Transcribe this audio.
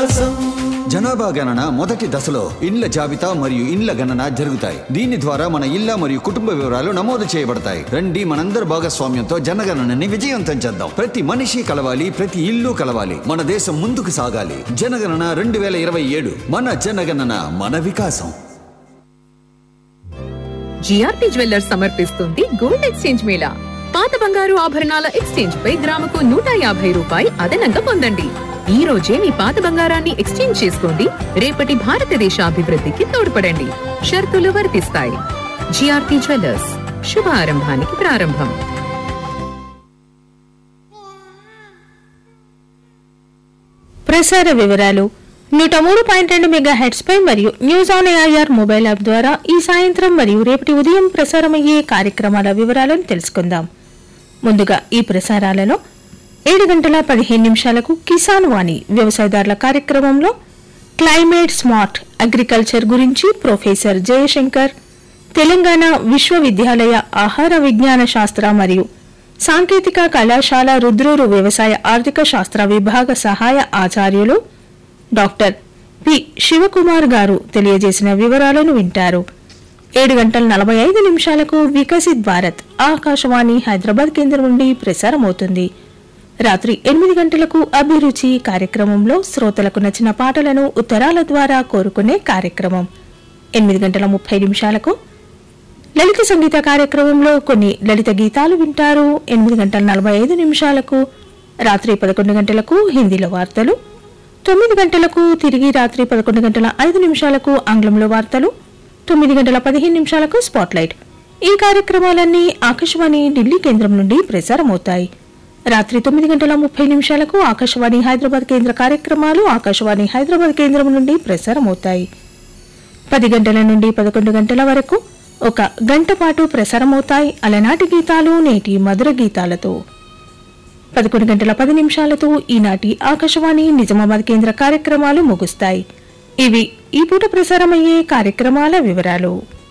వికాసం జనాభా గణన మొదటి దశలో ఇండ్ల జాబితా మరియు ఇండ్ల గణన జరుగుతాయి దీని ద్వారా మన ఇళ్ల మరియు కుటుంబ వివరాలు నమోదు చేయబడతాయి రండి మనందరి భాగస్వామ్యంతో జనగణనని విజయవంతం చేద్దాం ప్రతి మనిషి కలవాలి ప్రతి ఇల్లు కలవాలి మన దేశం ముందుకు సాగాలి జనగణన రెండు వేల ఇరవై ఏడు మన జనగణన మన వికాసం జిఆర్పి జ్యువెల్లర్స్ సమర్పిస్తుంది గోల్డ్ ఎక్స్చేంజ్ మేళా పాత బంగారు ఆభరణాల ఎక్స్చేంజ్ పై గ్రాముకు నూట యాభై రూపాయి అదనంగా పొందండి ఈ రోజే మీ పాత బంగారాన్ని ఎక్స్చేంజ్ చేసుకోండి రేపటి భారతదేశ అభివృద్ధికి తోడ్పడండి షరతులు వర్తిస్తాయి జిఆర్పి జ్యువెల్లర్స్ శుభ ఆరంభానికి ప్రారంభం ప్రసార వివరాలు నూట మూడు పాయింట్ రెండు మెగా హెడ్స్ పై మరియు news on AIR mobile app ద్వారా ఈ సాయంత్రం మరియు రేపటి ఉదయం ప్రసారమయ్యే కార్యక్రమాల వివరాలను తెలుసుకుందాం ముందుగా ఈ ప్రసారాలలో ఏడు గంటల పదిహేను నిమిషాలకు కిసాన్ వాణి వ్యవసాయదారుల కార్యక్రమంలో క్లైమేట్ స్మార్ట్ అగ్రికల్చర్ గురించి ప్రొఫెసర్ జయశంకర్ తెలంగాణ విశ్వవిద్యాలయ ఆహార విజ్ఞాన శాస్త్ర మరియు సాంకేతిక కళాశాల రుద్రూరు వ్యవసాయ ఆర్థిక శాస్త్ర విభాగ సహాయ ఆచార్యులు డాక్టర్ పి శివకుమార్ గారు తెలియజేసిన వివరాలను వింటారు ఏడు గంటల నలభై ఐదు నిమిషాలకు వికసిత్ భారత్ ఆకాశవాణి హైదరాబాద్ కేంద్రం నుండి ప్రసారమవుతుంది రాత్రి ఎనిమిది గంటలకు అభిరుచి కార్యక్రమంలో శ్రోతలకు నచ్చిన పాటలను ఉత్తరాల ద్వారా కోరుకునే కార్యక్రమం ఎనిమిది గంటల ముప్పై నిమిషాలకు లలిత సంగీత కార్యక్రమంలో కొన్ని లలిత గీతాలు వింటారు ఎనిమిది గంటల నలభై ఐదు నిమిషాలకు రాత్రి పదకొండు గంటలకు హిందీలో వార్తలు తొమ్మిది గంటలకు తిరిగి రాత్రి పదకొండు గంటల ఐదు నిమిషాలకు ఆంగ్లంలో వార్తలు తొమ్మిది గంటల పదిహేను నిమిషాలకు స్పాట్లైట్ ఈ కార్యక్రమాలన్నీ ఆకాశవాణి ఢిల్లీ కేంద్రం నుండి ప్రసారమవుతాయి రాత్రి తొమ్మిది గంటల ముప్పై నిమిషాలకు ఆకాశవాణి హైదరాబాద్ కేంద్ర కార్యక్రమాలు ఆకాశవాణి హైదరాబాద్ కేంద్రం నుండి ప్రసారమవుతాయి పది గంటల నుండి పదకొండు గంటల వరకు ఒక గంట పాటు ప్రసారమవుతాయి అలనాటి గీతాలు నేటి మధుర గీతాలతో పదకొండు గంటల పది నిమిషాలతో ఈనాటి ఆకాశవాణి నిజామాబాద్ కేంద్ర కార్యక్రమాలు ముగుస్తాయి ఇవి ఈ పూట ప్రసారమయ్యే కార్యక్రమాల వివరాలు